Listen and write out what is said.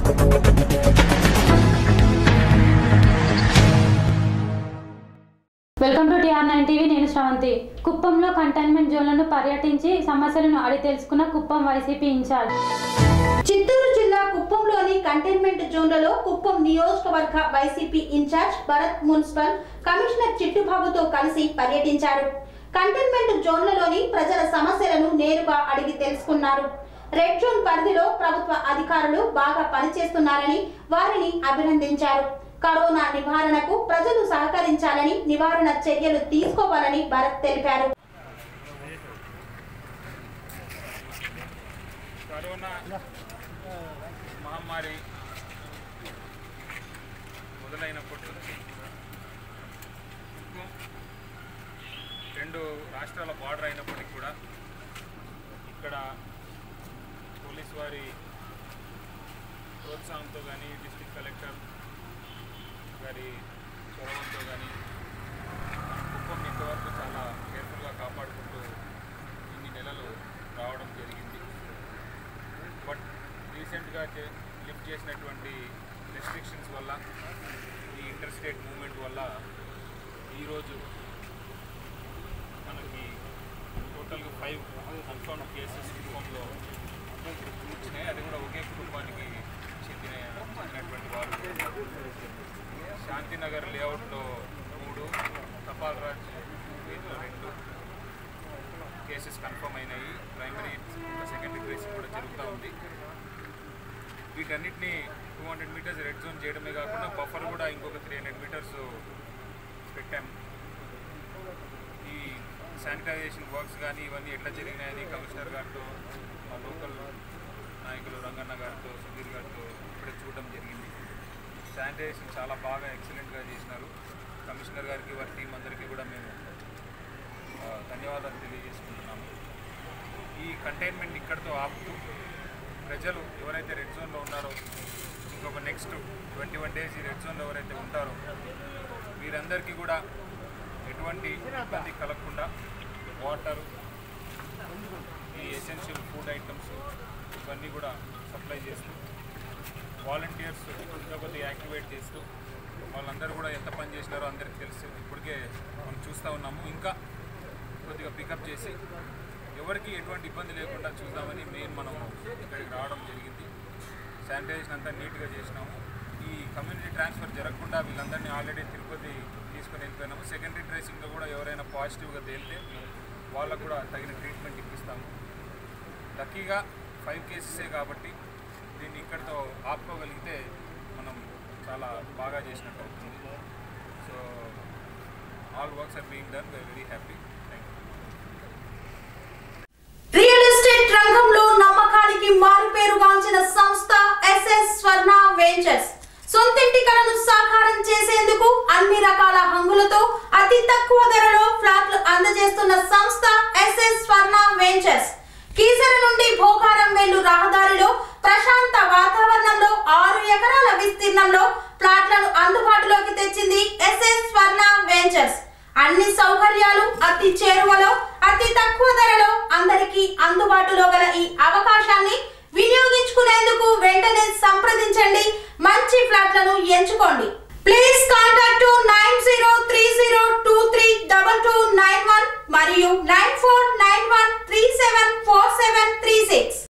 welcome to TR nine TV నేను శ్రవంతి కుప్పంలో containment జోన్లను పర్యటించి సమస్యలను అడిగి తెలుసుకున్న కుప్పం వైసీపీ ఇన్ఛార్జ్ చిత్తూరు జిల్లా కుప్పంలోని కంటైన్మెంట్ జోన్లలో కుప్పం నియోజకవర్గ YCP in-charge Bharat municipal commissioner చిట్టుబాబుతో కలిసి పర్యటించారు కంటైన్మెంట్ జోన్లలోని ప్రజల సమస్యలను నేరుగా అడిగి తెలుసుకున్నారు రెడ్ జోన్ పరిధిలో ప్రభుత్వ అధికారులు బాగా పనిచేస్తున్నారని వారిని అభినందించారు కరోనా నివారణకు ప్రజలు సహకరించాలని నివారణ చర్యలు తీసుకోవాలని భరత్ తెలిపారు కరోనా మహమ్మారి మొదలైనప్పటి నుంచి కుప్పం రెండు రాష్ట్రాల బార్డర్ అయినప్పటికీ కూడా ఇక్కడ పోలీస్ వారి ప్రోత్సాహంతో కానీ డిస్ట్రిక్ట్ కలెక్టర్ గారి చొరవంతో కానీ కుప్పం ఇంతవరకు చాలా కేర్ఫుల్గా కాపాడుకుంటూ ఇన్ని నెలలు రావడం జరిగింది బట్ రీసెంట్గా చే లిఫ్ట్ చేసినటువంటి రెస్ట్రిక్షన్స్ వల్ల ఈ ఇంటర్ స్టేట్ మూవ్మెంట్ వల్ల ఈరోజు మనకి టోటల్గా ఫైవ్ కన్ఫర్మ్ కేసెస్ కుటుంబంలో వచ్చినాయి అది కూడా ఒకే కుటుంబానికి చెందిన చెందినటువంటి వారు శాంతినగర్ లేఅవుట్లో మూడు తపాల్ రాజ్ వీటిలో రెండు కేసెస్ కన్ఫర్మ్ అయినాయి ప్రైమరీ సెకండరీ ట్రేసింగ్ కూడా జరుగుతూ ఉంది వీటన్నిటిని two hundred meters red zone చేయడమే కాకుండా బఫర్ కూడా ఇంకొక త్రీ హండ్రెడ్ మీటర్స్ పెట్టాం ఈ శానిటైజేషన్ వర్క్స్ కానీ ఇవన్నీ ఎట్లా జరిగినాయని కమిషనర్ గారితో మా లోకల్ నాయకులు రంగన్న గారితో సుధీర్ గారితో ఇప్పుడే చూడడం జరిగింది శానిటైజేషన్ చాలా బాగా ఎక్సలెంట్గా చేసినారు కమిషనర్ గారికి వారి టీం అందరికీ కూడా మేము ఆ, ధన్యవాదాలు తెలియజేసుకుంటున్నాము ఈ కంటైన్మెంట్ ఇక్కడితో ఆపుతూ ప్రజలు ఎవరైతే రెడ్ జోన్లో ఉన్నారో ఇంకొక నెక్స్ట్ ట్వంటీ వన్ డేస్ ఈ రెడ్ జోన్లో ఎవరైతే ఉంటారో వీరందరికీ కూడా ఎటువంటి ఇబ్బంది కలగకుండా వాటర్ ఈ ఎసెన్షియల్ ఫుడ్ ఐటమ్స్ ఇవన్నీ కూడా సప్లై చేస్తూ వాలంటీర్స్ ఇంకా కొద్దిగా యాక్టివేట్ చేస్తూ వాళ్ళందరూ కూడా ఎంత పని చేసినారో అందరికీ తెలుసు ఇప్పటికే మనం చూస్తూ ఉన్నాము ఇంకా కొద్దిగా పికప్ చేసి ఎవరికి ఎటువంటి ఇబ్బంది లేకుండా చూద్దామని మెయిన్ మనం ఇక్కడికి రావడం జరిగింది శానిటైజేషన్ అంతా నీట్గా చేసినాము ఈ కమ్యూనిటీ ట్రాన్స్ఫర్ జరగకుండా వీళ్ళందరినీ ఆల్రెడీ తిరుపతి తీసుకొని వెళ్ళిపోయినాము సెకండరీ ట్రేసింగ్లో కూడా ఎవరైనా పాజిటివ్గా తేలితే వాళ్ళకు కూడా తగిన ట్రీట్మెంట్ ఇప్పిస్తాము లక్కీగా ఫైవ్ కేసెసే కాబట్టి దీన్ని ఇక్కడితో ఆపుకోగలిగితే మనం చాలా బాగా చేసినట్టు అవుతుంది so all works are being done very happy thank you real estate రంగంలో నమ్మకానికి మారుపేరుగాంచిన సంస్థ ఎస్ఎస్ స్వర్ణ వెంచర్స్ సొంతింటి కలను సాకారం చేసేందుకు అన్ని రకాల హంగులతో అతి తక్కువ ధరలో ఫ్లాట్లు అందజేస్తున్న సంస్థ ఎస్ఎస్ స్వర్ణ వెంచర్స్ కీసర నుండి భోగారం వెళ్ళు రహదారిలో ప్రశాంత వాతావరణంలో ఆరు ఎకరాల విస్తీర్ణంలో ప్లాట్లను అందుబాటులోకి తెచ్చింది ఎస్ఎస్ స్వర్ణ వెంచర్స్ అన్ని సౌకర్యాలు అతి చేరువలో అతి తక్కువ ధరలో అందరికీ అందుబాటులో గల ఈ అవకాశాన్ని వినియోగించుకునేందుకు వెంటనే సంప్రదించండి మంచి ఫ్లాట్లను ఎంచుకోండి please contact nine zero three zero two three double two nine one మరియు nine four nine one three seven four seven three six